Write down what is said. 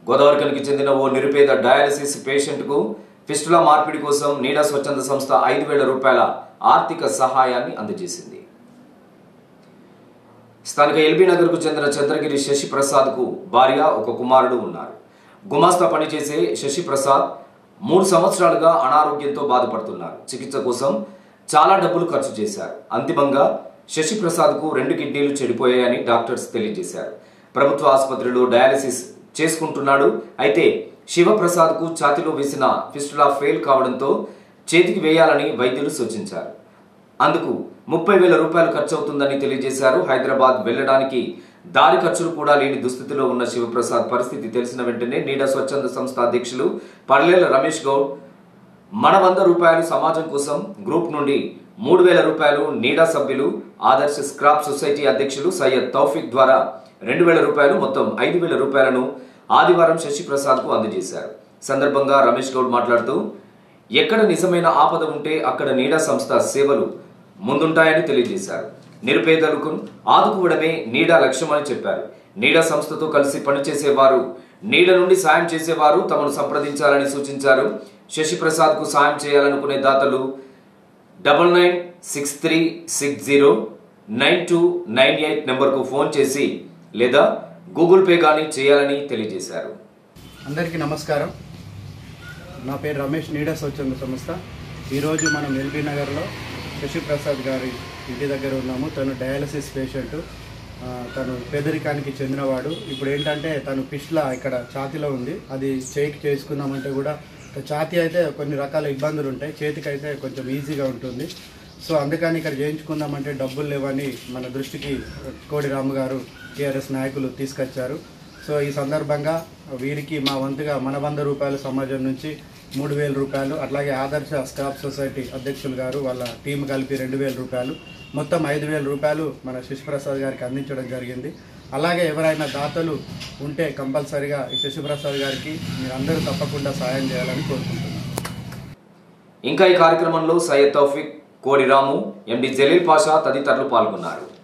గోదావరికనికి చెందిన ఓ నిరుపేద dialysis పేషెంట్కు fistula మార్పిడి కోసం నీడా స్వచ్ఛంద సంస్థ ఐదు వేల రూపాయల ఆర్థిక సహాయాన్ని అందజేసింది స్థానిక ఎల్బీ నగర్కు చెందిన చంద్రగిరి శశి ప్రసాద్కు భార్య ఒక కుమారుడు ఉన్నారు గుమాస్తా పనిచేసే శశి ప్రసాద్ మూడు సంవత్సరాలుగా అనారోగ్యంతో బాధపడుతున్నారు చికిత్స కోసం చాలా డబ్బులు ఖర్చు చేశారు అంతిమంగా శశి ప్రసాద్కు రెండు కిడ్నీలు చెడిపోయాయని డాక్టర్స్ తెలియజేశారు ప్రభుత్వ ఆసుపత్రిలో డయాలసిస్ చేసుకుంటున్నాడు అయితే శివప్రసాద్కు ఛాతిలో వేసిన ఫిస్టులా ఫెయిల్ కావడంతో చేతికి వేయాలని వైద్యులు సూచించారు అందుకు ముప్పై వేల రూపాయలు ఖర్చు అవుతుందని తెలియజేశారు హైదరాబాద్ వెళ్ళడానికి దారి ఖర్చులు కూడా లేని దుస్థితిలో ఉన్న శివప్రసాద్ పరిస్థితి తెలిసిన వెంటనే నీడా స్వచ్ఛంద సంస్థ అధ్యక్షులు పర్లేల రమేష్ గౌడ్ మన వంద రూపాయలు సమాజం కోసం గ్రూప్ నుండి మూడు వేల రూపాయలు నీడా సభ్యులు ఆదర్శ స్క్రాప్ సొసైటీ అధ్యక్షులు సయ్యద్ తౌఫిక్ ద్వారా రెండు వేల రూపాయలు మొత్తం ఐదు వేల రూపాయలను ఆదివారం శశి ప్రసాద్కు అందజేశారు సందర్భంగా రమేష్ గౌడ్ మాట్లాడుతూ ఎక్కడ నిజమైన ఆపద ఉంటే అక్కడ నీడా సంస్థ సేవలు ముందుంటాయని తెలియజేశారు నిరుపేదలకు ఆదుకోవడమే నీడా లక్ష్యమని చెప్పారు నీడా సంస్థతో కలిసి పనిచేసేవారు నీడ నుండి సాయం చేసేవారు తమను సంప్రదించాలని సూచించారు శశి ప్రసాద్ కు సాయం చేయాలనుకునే దాతలు double nine six three six zero nine two nine eight నెంబర్కు ఫోన్ చేసి లేదా గూగుల్ పే కానీ చేయాలని తెలియజేశారు అందరికీ నమస్కారం నా పేరు రమేష్ నీడా స్వచ్ఛంద సంస్థ ఈరోజు మనం ఎల్బీ నగర్లో శశిప్రసాద్ గారి ఇంటి దగ్గర ఉన్నాము తను డయాలసిస్ పేషెంట్ ఆ, తను పేదరికానికి చెందినవాడు ఇప్పుడు ఏంటంటే తను పిష్లా ఇక్కడ ఛాతీలో ఉంది అది చేయికి చేసుకుందామంటే కూడా ఛాతీ అయితే కొన్ని రకాల ఇబ్బందులు ఉంటాయి చేతికి అయితే కొంచెం ఈజీగా ఉంటుంది సో అందుకని ఇక్కడ చేయించుకుందామంటే డబ్బులు లేవని మన దృష్టికి కోడి రాము గారు టీఆర్ఎస్ నాయకులు తీసుకొచ్చారు సో ఈ సందర్భంగా వీరికి మా వంతుగా మన వంద రూపాయల సమాజం నుంచి మూడు వేల రూపాయలు అట్లాగే ఆదర్శ స్టాఫ్ సొసైటీ అధ్యక్షులు గారు వాళ్ళ టీం కలిపి రెండు వేల రూపాయలు మొత్తం ఐదు వేల రూపాయలు మన శశిప్రసాద్ గారికి అందించడం జరిగింది అలాగే ఎవరైనా దాతలు ఉంటే కంపల్సరిగా ఈ శశిప్రసాద్ గారికి మీరందరూ తప్పకుండా సాయం చేయాలని కోరుకుంటున్నాను ఇంకా ఈ కార్యక్రమంలో సయ్యద్ తౌఫిక్ కోడి రాము ఎండి జలీల్ పాషా తదితరులు పాల్గొన్నారు